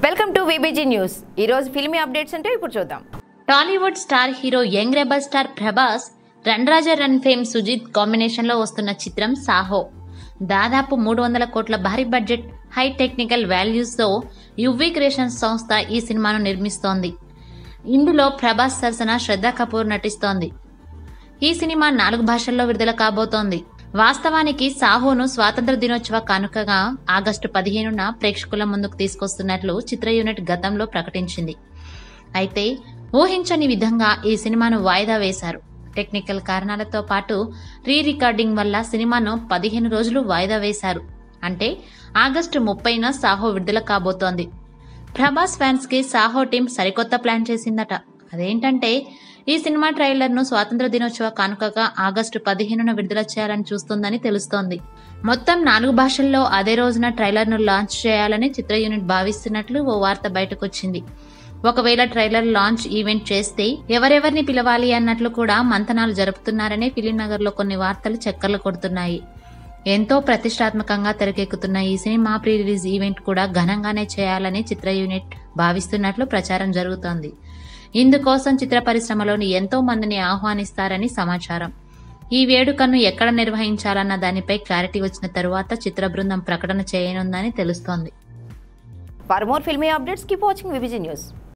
welcome to VBG news ఈ రోజు filmy updates అంటే ఇప్పుడు చూద్దాం Tollywood star hero young rebel star Prabhas run Raja run fame Sujeeth combination లో వస్తున్న చిత్రం సాహో దాదాపు మూడు వందల కోట్ల భారీ బడ్జెట్ హై టెక్నికల్ వాల్యూస్ తో యువి క్రియేషన్స్ సంస్థ ఈ సినిమాను నిర్మిస్తోంది ఇందులో ప్రభాస్ సరసన శ్రద్ధా కపూర్ నటిస్తోంది ఈ సినిమా నాలుగు భాషల్లో విడుదల కాబోతోంది వాస్తవానికి సాహోను స్వాతంత్ర దినోత్సవ కానుకగా ఆగస్టు పదిహేనున ప్రేక్షకుల ముందుకు తీసుకొస్తున్నట్లు చిత్ర యూనిట్ గతంలో ప్రకటించింది అయితే ఊహించని విధంగా ఈ సినిమాను వాయిదా వేశారు టెక్నికల్ కారణాలతో పాటు రీ రికార్డింగ్ వల్ల సినిమాను పదిహేను రోజులు వాయిదా వేశారు అంటే ఆగస్టు ముప్పైన సాహో విడుదల కాబోతోంది ప్రభాస్ ఫ్యాన్స్ కి సాహో టీం సరికొత్త ప్లాన్ చేసిందట అదేంటంటే ఈ సినిమా ట్రైలర్ ను స్వాతంత్ర దినోత్సవ కానుకగా ఆగస్టు పదిహేనున విడుదల చేయాలని చూస్తోందని తెలుస్తోంది మొత్తం నాలుగు భాషల్లో అదే రోజున ట్రైలర్ ను లాంచ్ చేయాలని చిత్ర యూనిట్ భావిస్తున్నట్లు ఓ వార్త బయటకొచ్చింది ఒకవేళ ట్రైలర్ లాంచ్ ఈవెంట్ చేస్తే ఎవరెవరిని పిలవాలి అన్నట్లు కూడా మంతనాలు జరుపుతున్నారని ఫిలిం నగర్ లో కొన్ని వార్తలు చక్కర్లు కొడుతున్నాయి ఎంతో ప్రతిష్టాత్మకంగా తెరకెక్కుతున్న ఈ సినిమా ప్రీ రిలీజ్ ఈవెంట్ కూడా ఘనంగానే చేయాలని చిత్ర యూనిట్ భావిస్తున్నట్లు ప్రచారం జరుగుతోంది ఇందుకోసం చిత్ర పరిశ్రమలోని ఎంతో మందిని ఆహ్వానిస్తారని సమాచారం ఈ వేడుకను ఎక్కడ నిర్వహించాలన్న దానిపై క్లారిటీ వచ్చిన తరువాత చిత్ర బృందం ప్రకటన చేయనుందని తెలుస్తోంది for more filmy updates keep watching VBG news